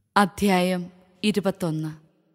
അധ്യായം ഇരുപത്തൊന്ന്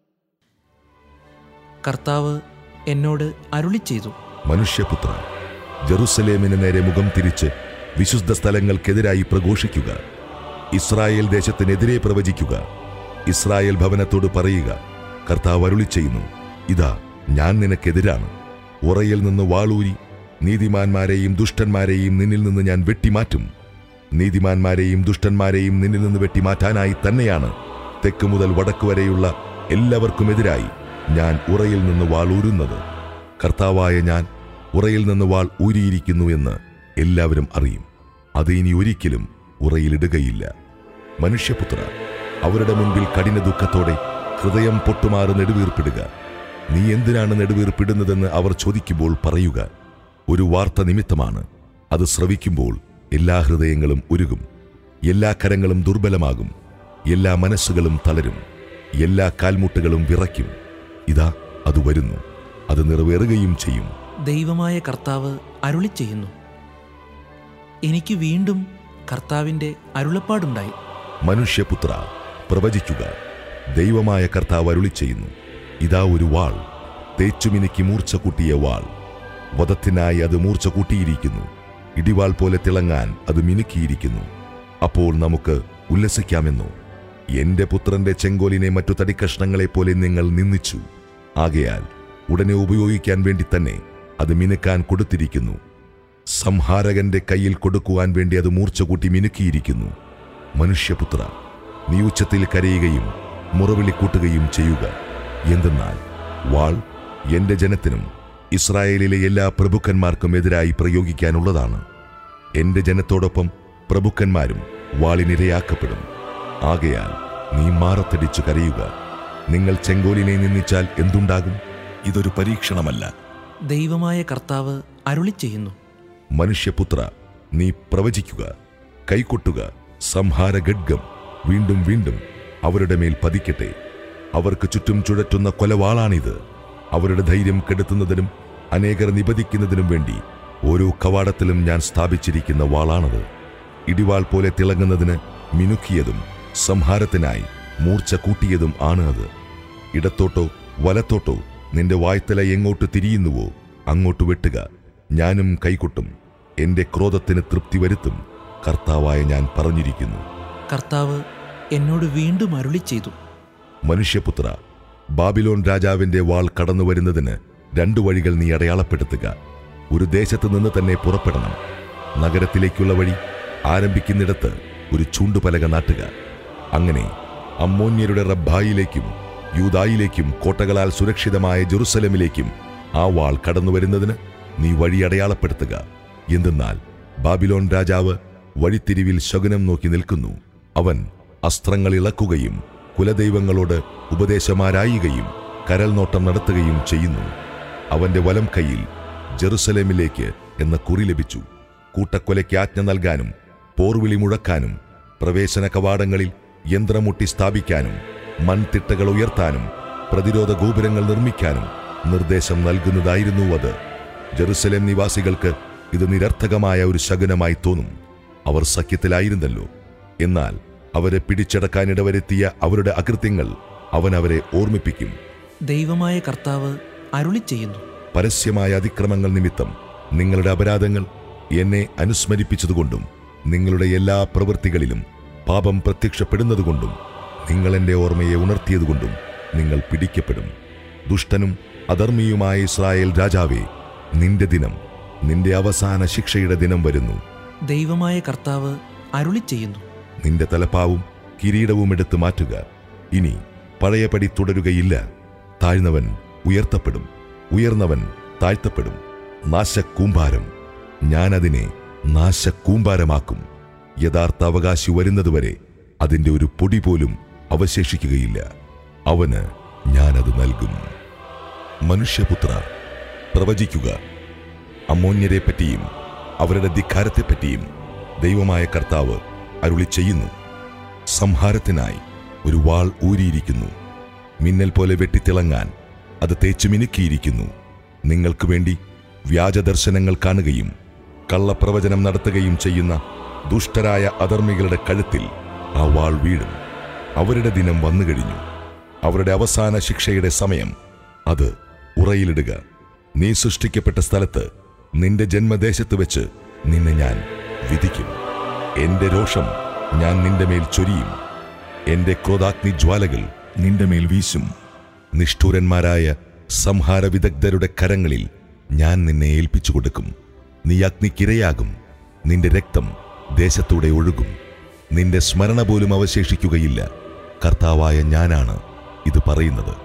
കർത്താവ് എന്നോട് അരുളി ചെയ്തു മനുഷ്യപുത്ര ജെറുസലേമിന് നേരെ മുഖം തിരിച്ച് വിശുദ്ധ സ്ഥലങ്ങൾക്കെതിരായി പ്രഘോഷിക്കുക ഇസ്രായേൽ ദേശത്തിനെതിരെ പ്രവചിക്കുക ഇസ്രായേൽ ഭവനത്തോട് പറയുക കർത്താവ് അരുളി ചെയ്യുന്നു ഇതാ ഞാൻ നിനക്കെതിരാണ് ഉറയിൽ നിന്ന് വാളൂരി നീതിമാന്മാരെയും ദുഷ്ടന്മാരെയും നിന്നിൽ നിന്ന് ഞാൻ വെട്ടിമാറ്റും നീതിമാന്മാരെയും ദുഷ്ടന്മാരെയും നിന്നിൽ നിന്ന് വെട്ടിമാറ്റാനായി തന്നെയാണ് തെക്ക് മുതൽ വടക്ക് വരെയുള്ള എല്ലാവർക്കുമെതിരായി ഞാൻ ഉറയിൽ നിന്ന് വാളൂരുന്നത് കർത്താവായ ഞാൻ ഉറയിൽ നിന്ന് വാൾ ഊരിയിരിക്കുന്നു എന്ന് എല്ലാവരും അറിയും അത് ഇനി ഒരിക്കലും ഉറയിലിടുകയില്ല മനുഷ്യപുത്ര അവരുടെ മുൻപിൽ കഠിന ദുഃഖത്തോടെ ഹൃദയം പൊട്ടുമാറ് നെടുവീർപ്പിടുക നീ എന്തിനാണ് നെടുവീർപ്പിടുന്നതെന്ന് അവർ ചോദിക്കുമ്പോൾ പറയുക ഒരു വാർത്ത നിമിത്തമാണ് അത് ശ്രവിക്കുമ്പോൾ എല്ലാ ഹൃദയങ്ങളും ഉരുകും എല്ലാ കരങ്ങളും ദുർബലമാകും എല്ലാ മനസ്സുകളും തളരും എല്ലാ കാൽമുട്ടുകളും വിറയ്ക്കും ഇതാ അത് വരുന്നു അത് നിറവേറുകയും ചെയ്യും ദൈവമായ കർത്താവ് അരുളി ചെയ്യുന്നു എനിക്ക് വീണ്ടും കർത്താവിൻ്റെ അരുളപ്പാടുണ്ടായി മനുഷ്യപുത്ര പ്രവചിക്കുക ദൈവമായ കർത്താവ് അരുളി ചെയ്യുന്നു ഇതാ ഒരു വാൾ തേച്ചുമിനിക്ക് മൂർച്ച കൂട്ടിയ വാൾ വധത്തിനായി അത് മൂർച്ച കൂട്ടിയിരിക്കുന്നു ഇടിവാൾ പോലെ തിളങ്ങാൻ അത് മിനുക്കിയിരിക്കുന്നു അപ്പോൾ നമുക്ക് ഉല്ലസിക്കാമെന്നോ എന്റെ പുത്രന്റെ ചെങ്കോലിനെ മറ്റു തടിക്കഷ്ണങ്ങളെ പോലെ നിങ്ങൾ നിന്ദിച്ചു ആകയാൽ ഉടനെ ഉപയോഗിക്കാൻ വേണ്ടി തന്നെ അത് മിനുക്കാൻ കൊടുത്തിരിക്കുന്നു സംഹാരകന്റെ കയ്യിൽ കൊടുക്കുവാൻ വേണ്ടി അത് മൂർച്ച കൂട്ടി മിനുക്കിയിരിക്കുന്നു മനുഷ്യപുത്ര നീ ഉച്ചത്തിൽ കരയുകയും മുറവിളി കൂട്ടുകയും ചെയ്യുക എന്തെന്നാൽ വാൾ എന്റെ ജനത്തിനും ഇസ്രായേലിലെ എല്ലാ പ്രഭുക്കന്മാർക്കും എതിരായി പ്രയോഗിക്കാനുള്ളതാണ് എന്റെ ജനത്തോടൊപ്പം പ്രഭുക്കന്മാരും വാളിനിരയാക്കപ്പെടും ആകയാൽ നീ മാറത്തടിച്ചു കരയുക നിങ്ങൾ ചെങ്കോലിനെ നിന്ദിച്ചാൽ എന്തുണ്ടാകും ഇതൊരു പരീക്ഷണമല്ല ദൈവമായ കർത്താവ് അരുളി ചെയ്യുന്നു മനുഷ്യപുത്ര നീ പ്രവചിക്കുക കൈകൊട്ടുക സംഹാര ഖഡ്ഗം വീണ്ടും വീണ്ടും അവരുടെ മേൽ പതിക്കട്ടെ അവർക്ക് ചുറ്റും ചുഴറ്റുന്ന കൊലവാളാണിത് അവരുടെ ധൈര്യം കെടുത്തുന്നതിനും അനേകർ നിപതിക്കുന്നതിനും വേണ്ടി ഓരോ കവാടത്തിലും ഞാൻ സ്ഥാപിച്ചിരിക്കുന്ന വാളാണത് ഇടിവാൾ പോലെ തിളങ്ങുന്നതിന് മിനുക്കിയതും സംഹാരത്തിനായി മൂർച്ച കൂട്ടിയതും ആണ് അത് ഇടത്തോട്ടോ വലത്തോട്ടോ നിന്റെ വായ്ത്തല എങ്ങോട്ട് തിരിയുന്നുവോ അങ്ങോട്ട് വെട്ടുക ഞാനും കൈകൊട്ടും എന്റെ ക്രോധത്തിന് തൃപ്തി വരുത്തും കർത്താവായ ഞാൻ പറഞ്ഞിരിക്കുന്നു കർത്താവ് എന്നോട് വീണ്ടും അരുളി ചെയ്തു മനുഷ്യപുത്ര ബാബിലോൺ രാജാവിന്റെ വാൾ കടന്നു വരുന്നതിന് രണ്ടു വഴികൾ നീ അടയാളപ്പെടുത്തുക ഒരു ദേശത്ത് നിന്ന് തന്നെ പുറപ്പെടണം നഗരത്തിലേക്കുള്ള വഴി ആരംഭിക്കുന്നിടത്ത് ഒരു ചൂണ്ടുപലക നാട്ടുക അങ്ങനെ അമ്മോന്യരുടെ റബ്ബായിലേക്കും യൂതായിലേക്കും കോട്ടകളാൽ സുരക്ഷിതമായ ജെറുസലമിലേക്കും ആ വാൾ കടന്നു വരുന്നതിന് നീ വഴി അടയാളപ്പെടുത്തുക എന്തെന്നാൽ ബാബിലോൺ രാജാവ് വഴിത്തിരിവിൽ ശകുനം നോക്കി നിൽക്കുന്നു അവൻ അസ്ത്രങ്ങൾ ഇളക്കുകയും കുലദൈവങ്ങളോട് ഉപദേശമാരായുകയും കരൽ നോട്ടം നടത്തുകയും ചെയ്യുന്നു അവന്റെ വലം കൈയിൽ ജെറുസലേമിലേക്ക് എന്ന കുറി ലഭിച്ചു കൂട്ടക്കൊലയ്ക്ക് ആജ്ഞ നൽകാനും പോർവിളി മുഴക്കാനും പ്രവേശന കവാടങ്ങളിൽ യന്ത്രമുട്ടി സ്ഥാപിക്കാനും മൺതിട്ടകൾ ഉയർത്താനും പ്രതിരോധ ഗോപുരങ്ങൾ നിർമ്മിക്കാനും നിർദ്ദേശം നൽകുന്നതായിരുന്നു അത് ജെറുസലേം നിവാസികൾക്ക് ഇത് നിരർത്ഥകമായ ഒരു ശകുനമായി തോന്നും അവർ സഖ്യത്തിലായിരുന്നല്ലോ എന്നാൽ അവരെ പിടിച്ചടക്കാനിടവരുത്തിയ അവരുടെ അകൃത്യങ്ങൾ അവൻ അവരെ ഓർമ്മിപ്പിക്കും ദൈവമായ കർത്താവ് അരുളി ചെയ്യുന്നു പരസ്യമായ അതിക്രമങ്ങൾ നിമിത്തം നിങ്ങളുടെ അപരാധങ്ങൾ എന്നെ അനുസ്മരിപ്പിച്ചതുകൊണ്ടും നിങ്ങളുടെ എല്ലാ പ്രവൃത്തികളിലും പാപം പ്രത്യക്ഷപ്പെടുന്നതുകൊണ്ടും നിങ്ങൾ എൻ്റെ ഓർമ്മയെ ഉണർത്തിയതുകൊണ്ടും നിങ്ങൾ പിടിക്കപ്പെടും ദുഷ്ടനും അധർമ്മിയുമായ ഇസ്രായേൽ രാജാവേ നിന്റെ ദിനം നിന്റെ അവസാന ശിക്ഷയുടെ ദിനം വരുന്നു ദൈവമായ കർത്താവ് അരുളി ചെയ്യുന്നു നിന്റെ തലപ്പാവും കിരീടവും എടുത്തു മാറ്റുക ഇനി പഴയപടി തുടരുകയില്ല താഴ്ന്നവൻ ഉയർത്തപ്പെടും ഉയർന്നവൻ താഴ്ത്തപ്പെടും നാശക്കൂമ്പാരം ഞാനതിനെ നാശക്കൂമ്പാരമാക്കും യഥാർത്ഥ അവകാശി വരുന്നതുവരെ അതിന്റെ ഒരു പൊടി പോലും അവശേഷിക്കുകയില്ല അവന് ഞാനത് നൽകും മനുഷ്യപുത്ര പ്രവചിക്കുക അമ്മോന്യരെ പറ്റിയും അവരുടെ ധിക്കാരത്തെപ്പറ്റിയും ദൈവമായ കർത്താവ് അരുളി ചെയ്യുന്നു സംഹാരത്തിനായി ഒരു വാൾ ഊരിയിരിക്കുന്നു മിന്നൽ പോലെ വെട്ടിത്തിളങ്ങാൻ അത് തേച്ചു മിനുക്കിയിരിക്കുന്നു നിങ്ങൾക്ക് വേണ്ടി വ്യാജദർശനങ്ങൾ കാണുകയും കള്ളപ്രവചനം നടത്തുകയും ചെയ്യുന്ന ദുഷ്ടരായ അധർമ്മികളുടെ കഴുത്തിൽ ആ വാൾ വീഴും അവരുടെ ദിനം വന്നുകഴിഞ്ഞു അവരുടെ അവസാന ശിക്ഷയുടെ സമയം അത് ഉറയിലിടുക നീ സൃഷ്ടിക്കപ്പെട്ട സ്ഥലത്ത് നിന്റെ ജന്മദേശത്ത് വെച്ച് നിന്നെ ഞാൻ വിധിക്കും എന്റെ രോഷം ഞാൻ നിന്റെ മേൽ ചൊരിയും എന്റെ ക്രോധാഗ്നി ജ്വാലകൾ നിന്റെ മേൽ വീശും നിഷ്ഠൂരന്മാരായ സംഹാര വിദഗ്ധരുടെ കരങ്ങളിൽ ഞാൻ നിന്നെ ഏൽപ്പിച്ചു കൊടുക്കും നീ അഗ്നിക്കിരയാകും നിന്റെ രക്തം ദേശത്തൂടെ ഒഴുകും നിന്റെ സ്മരണ പോലും അവശേഷിക്കുകയില്ല കർത്താവായ ഞാനാണ് ഇത് പറയുന്നത്